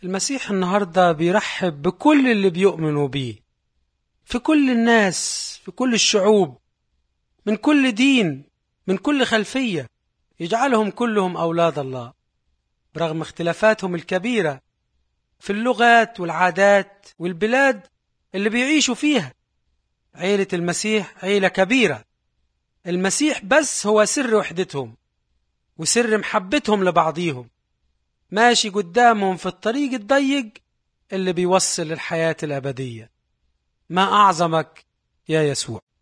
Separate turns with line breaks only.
المسيح النهاردة بيرحب بكل اللي بيؤمنوا بيه في كل الناس في كل الشعوب من كل دين من كل خلفية يجعلهم كلهم أولاد الله برغم اختلافاتهم الكبيرة في اللغات والعادات والبلاد اللي بيعيشوا فيها عيلة المسيح عيلة كبيرة المسيح بس هو سر وحدتهم وسر محبتهم لبعضيهم ماشي قدامهم في الطريق الضيق اللي بيوصل للحياة الأبدية ما أعظمك يا يسوع